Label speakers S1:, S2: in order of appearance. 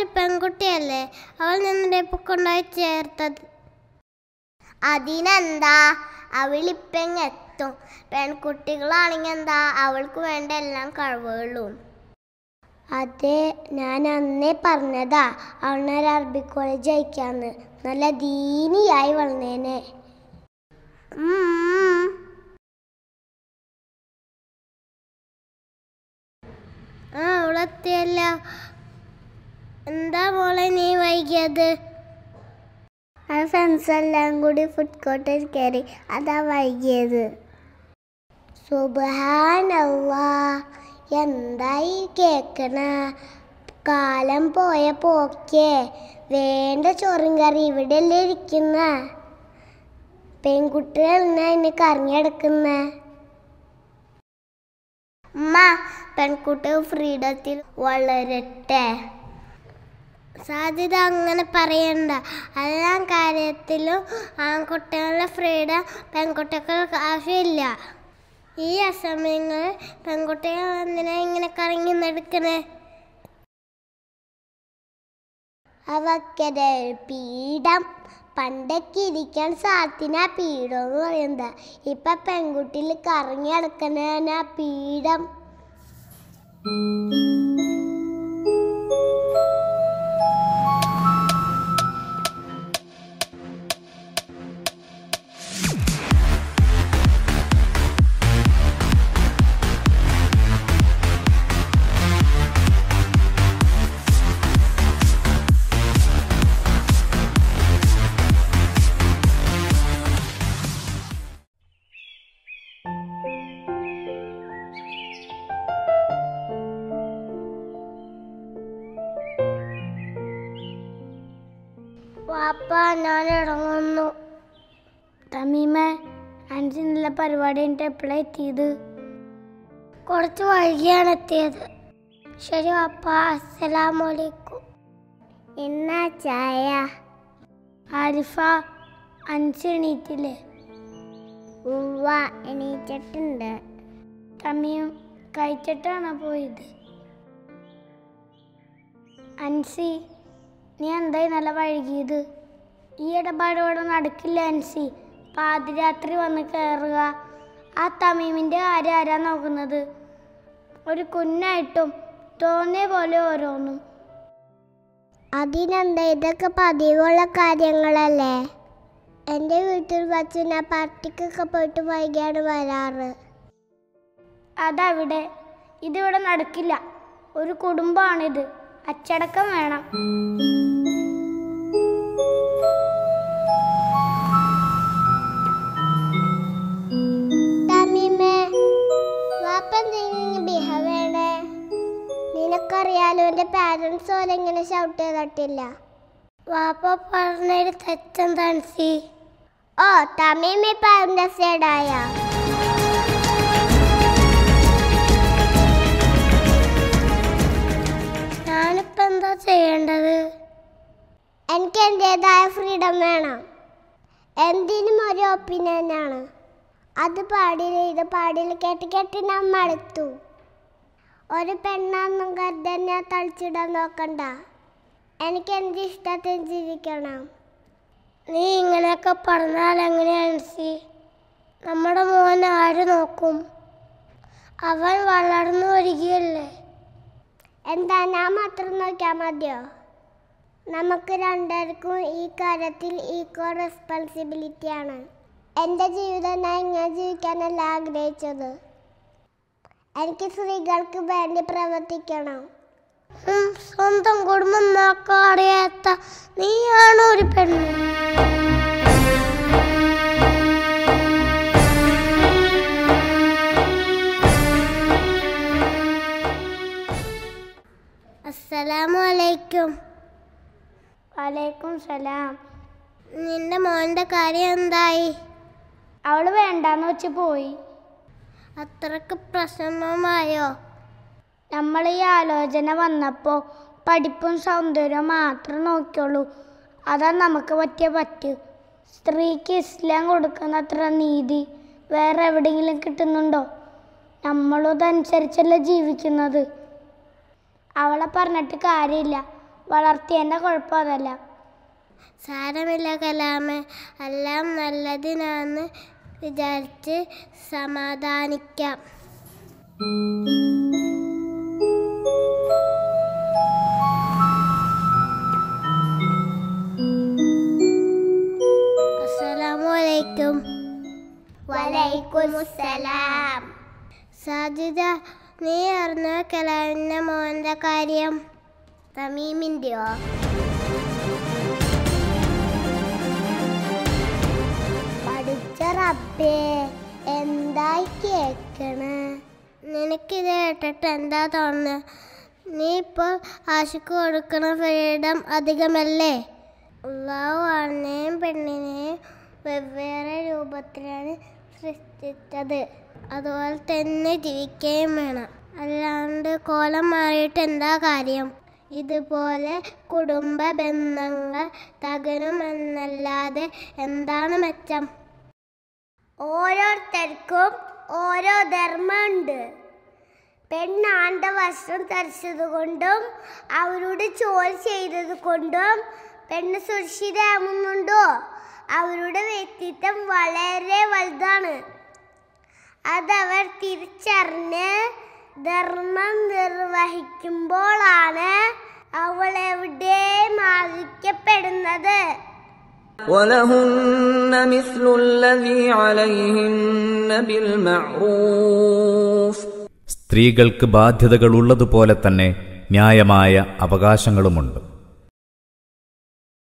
S1: അവളൊരു പെൺകുട്ടിയല്ലേ അവൾ നിങ്ങളുടെ ഇപ്പൊ കൊണ്ടുപോയി ചേർത്തത് അതിനെന്താ അവളിപ്പെങ്ങെത്തും പെൺകുട്ടികളാണെങ്കിൽ എന്താ അവൾക്ക് വേണ്ട എല്ലാം കഴിവുകളും അതെ ഞാൻ അന്നേ പറഞ്ഞതാ അവളൊരു അറബി കോളേജ് അയക്കാന്ന് നല്ല ദീനിയായി വളർന്നേനെ ഉം. ആ അവളെത്തിയല്ല എന്താ മോളെ നീ വൈകിയത് ആ ഫ്രണ്ട്സ് എല്ലാം കൂടി ഫുഡ് കോർട്ടിൽ കയറി അതാ വൈകിയത് സുബാനല്ലാ എന്തായി കേക്കണ കാലം പോയ പോക്കേ വേണ്ട ചോറും കറി ഇവിടെ അല്ലേ ഇരിക്കുന്ന പെൺകുട്ടികൾ എന്നാ എന്നെ കറങ്ങിയെടുക്കുന്ന ഉമ്മ പെൺകുട്ടികൾ ഫ്രീഡത്തിൽ വളരട്ടെ സാധ്യത അങ്ങനെ പറയണ്ട എല്ലാ കാര്യത്തിലും ആൺകുട്ടികളുടെ ഫ്രീഡം പെൺകുട്ടികൾക്ക് ആവശ്യമില്ല ഈ അസമയങ്ങളിൽ പെൺകുട്ടികൾ എന്തിനാ ഇങ്ങനെ കറങ്ങി നടക്കണേ അവക്കത് പീഡം പണ്ടൊക്കെ ഇരിക്കാൻ സാത്തിനാ പീഡം എന്ന് പറയുന്നത് ഇപ്പൊ പെൺകുട്ടിയിൽ കറങ്ങി നടക്കണ പീഡം വാപ്പ ഞാൻ ഇറങ്ങുന്നു തമീമ അഞ്ച് നല്ല പരിപാടി കഴിഞ്ഞിട്ട് എപ്പോഴാണ് എത്തിയത് കുറച്ച് വൈകിയാണ് എത്തിയത് ശരി വാപ്പ അസ്സലാമലൈക്കും എന്നാ ചായ ആരിഫ അഞ്ച് എണീറ്റില്ലേ ഉവ്വ എണീറ്റിട്ടുണ്ട് തമിയും കഴിച്ചിട്ടാണ് പോയത് അൻസി നീ എന്തായി നല്ല വഴുകിയത് ഈ ഇടപാട് ഇവിടെ നടക്കില്ല അൻസി പാതിരാത്രി വന്ന് കയറുക ആ തമീമിൻ്റെ കാര്യം ആരാ നോക്കുന്നത് ഒരു കുഞ്ഞായിട്ടും തോന്നിയ പോലെ ഓരോന്നും അതിനെന്താ ഇതൊക്കെ പതിവുള്ള കാര്യങ്ങളല്ലേ എൻ്റെ വീട്ടിൽ വച്ച് ഞാൻ പാർട്ടിക്കൊക്കെ പോയിട്ട് വൈകിയാണ് വരാറ് അതവിടെ ഇതിവിടെ നടക്കില്ല ഒരു കുടുംബമാണിത് അച്ചടക്കം വേണം നിനക്കറിയാലോ എൻ്റെ പാരൻസ് പോലെ ഇങ്ങനെ ഷൗട്ട് ചെയ്തിട്ടില്ല വാപ്പ പറഞ്ഞൊരു തെറ്റെന്താണ് സി ഓ തമീമി പറഞ്ഞ സൈഡായ ഞാനിപ്പോ എന്താ ചെയ്യേണ്ടത് എനിക്ക് എൻ്റെതായ ഫ്രീഡം വേണം എന്തിനും ഒരു ഒപ്പീനിയനാണ് അത് പാടില്ല ഇത് പാടില്ല കേട്ട് കേട്ട് ഞാൻ മടുത്തു ഒരു പെണ്ണാന്നും കരുതന്നെ തളിച്ചിടാൻ നോക്കണ്ട എനിക്ക് എന്ത് ഇഷ്ടത്തിന് ജീവിക്കണം നീ ഇങ്ങനെയൊക്കെ പറഞ്ഞാൽ എങ്ങനെയാണ് സി നമ്മുടെ മോൻ ആര് നോക്കും അവൻ വളർന്നു വരികയല്ലേ എന്താ ഞാൻ മാത്രം നോക്കിയാൽ മതിയോ നമുക്ക് രണ്ടുപേർക്കും ഈ കാര്യത്തിൽ ഈക്വൽ റെസ്പോൺസിബിലിറ്റിയാണ് എൻ്റെ ജീവിതം ഞാൻ ഇങ്ങനെ ജീവിക്കാനല്ല ആഗ്രഹിച്ചത് എനിക്ക് സ്ത്രീകൾക്ക് വേണ്ടി പ്രവർത്തിക്കണം സ്വന്തം കുടുംബം നോക്കാൻ അറിയാത്ത നീയാണോ ഒരു പെണ്ണ് അസ്സലാമു അലൈക്കും വലൈക്കും സലാം നിന്റെ മോൻ്റെ കാര്യം എന്തായി അവള് വേണ്ടാന്ന് വെച്ച് പോയി അത്രക്ക് പ്രശ്നമായോ നമ്മൾ ഈ ആലോചന വന്നപ്പോൾ പഠിപ്പും സൗന്ദര്യവും മാത്രം നോക്കിയുള്ളൂ അതാ നമുക്ക് പറ്റിയ പറ്റ് സ്ത്രീക്ക് ഇസ്ലാം കൊടുക്കുന്ന അത്ര നീതി വേറെ എവിടെയെങ്കിലും കിട്ടുന്നുണ്ടോ നമ്മളും അതനുസരിച്ചല്ല ജീവിക്കുന്നത് അവളെ പറഞ്ഞിട്ട് കാര്യമില്ല വളർത്തിയതിൻ്റെ കുഴപ്പം അതല്ല
S2: സാരമില്ല കലാമേ എല്ലാം നല്ലതിനാന്ന് വിചാരിച്ച് സമാധാനിക്കാം അസ്സലാമലൈക്കും
S1: വലൈക്കുമുസ്സലാം
S2: സാജിദ നീ അറിഞ്ഞ കലാമിന്റെ മോന്റെ കാര്യം തമീമിന്റെയോ
S1: പഠിച്ച റബ്ബേ എന്തായി കേക്കണ്
S2: നിനക്കിത് കേട്ടിട്ട് എന്താ തോന്നുന്നത് നീ ഇപ്പോൾ ആശയ്ക്ക് കൊടുക്കുന്ന ഫ്രീഡം അധികമല്ലേ അള്ളാഹു ആണിനെയും പെണ്ണിനെയും വെവ്വേറെ രൂപത്തിലാണ് സൃഷ്ടിച്ചത് അതുപോലെ തന്നെ ജീവിക്കുകയും വേണം അല്ലാണ്ട് കോലം മാറിയിട്ട് എന്താ കാര്യം ഇതുപോലെ കുടുംബ ബന്ധങ്ങൾ തകരുമെന്നല്ലാതെ എന്താണ് മെച്ചം
S1: ഓരോരുത്തർക്കും ഓരോ ധർമ്മമുണ്ട് പെണ്ണാണ്ട വസ്ത്രം ധരിച്ചത് കൊണ്ടും അവരോട് ജോലി ചെയ്തത് കൊണ്ടും പെണ്ണ് സുരക്ഷിതയാകുന്നുണ്ടോ അവരുടെ വ്യക്തിത്വം വളരെ വലുതാണ് അതവർ തിരിച്ചറിഞ്ഞ് ധർമ്മം നിർവഹിക്കുമ്പോഴാണ് അവൾ എവിടെയും ആദരിക്കപ്പെടുന്നത്
S3: ولهن مثل الذي عليهن بالمعروف
S4: സ്ത്രീകൾക്ക് ബാധ്യതകളുള്ളതുപോലെ തന്നെ ന്യായമായ അവകാശങ്ങളുമുണ്ട്